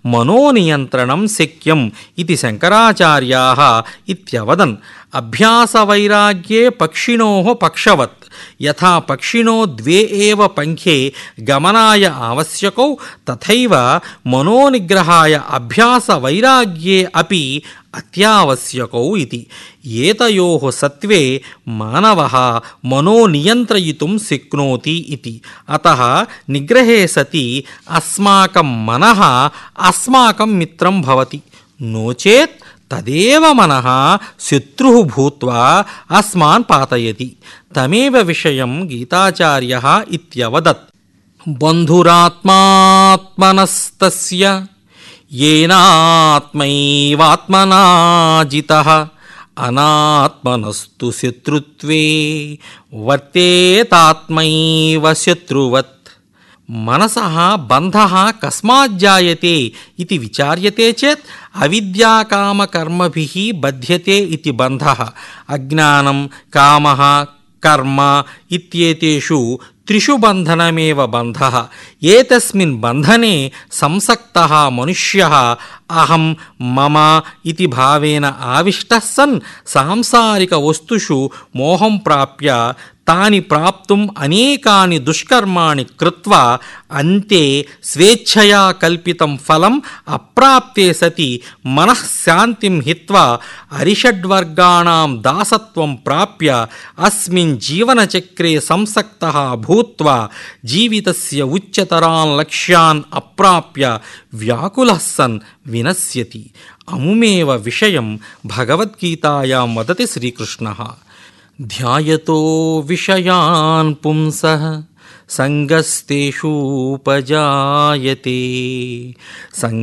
మనోనియంత్రణం శక్యం ఇది శంకరాచార్యాः ఇత్యవదన్ అభ్యాసవైరాగ్యే పక్షిణో పక్షవత్ యథా పక్షిణో ద్వే ఏవ పంఖే గమనాయ ఆవశ్యకౌ తథైవ మనోనిగ్రహాయ అభ్యాసవైరాగ్యే అపి అత్యావశ్యకౌ ఇది ఏతయోః సత్వే మానవः మనోనియంత్రయితుం శక్నోతి ఇది అతः నిగ్రహే సతి అస్మాకం మనః అస్మాకం మిత్రం భవతి నో చేత్ తదేవ మనః శత్రుః భూత్వా అస్మాన్ పాతయతి తమేవ విషయం గీతాచార్యः ఇత్యవదత్ బంధురాత్మాత్మనస్తస్య येनात्मैवात्मना जितः अनात्मनस्तु शत्रुत्वे वर्तेतात्मैव शत्रुवत् మనసः బంధः కస్మాజ్జాయతే ఇది విచార్యతే చేత్ అవిద్యాకామకర్మభిः బధ్యతే ఇది బంధः అజ్ఞానం కామः కర్మ ఇత్యేతేషు త్రిషు బంధనమేవ బంధः ఏతస్మిన్ బంధనే సంసక్తः మనుష్యः అహం మమ ఇది భావేన ఆవిష్టः సన్ సాంసారిక వస్తుషు మోహం ప్రాప్య తాని ప్రాప్తుం అనేకాని దుష్కర్మాణి కృత్వా అంతే స్వేచ్ఛయా కల్పితం ఫలం అప్రాప్తే సతి మనఃశాంతిం హిత్వా అరిషడ్వర్గాణాం దాసత్వం ప్రాప్య అస్మిన్ జీవనచక్రే సంసక్తः భూత్వా జీవితస్య ఉच्चतरान् లక్ష్యాన్ అప్రాప్య వ్యాకులः సన్ వినశ్యతి అముమేవ విషయం భగవద్గీతాయాం వదతి శ్రీకృష్ణः ధ్యాయతో విషయాన్ పుంసః సంగస్తేషూపజాయతే సంగ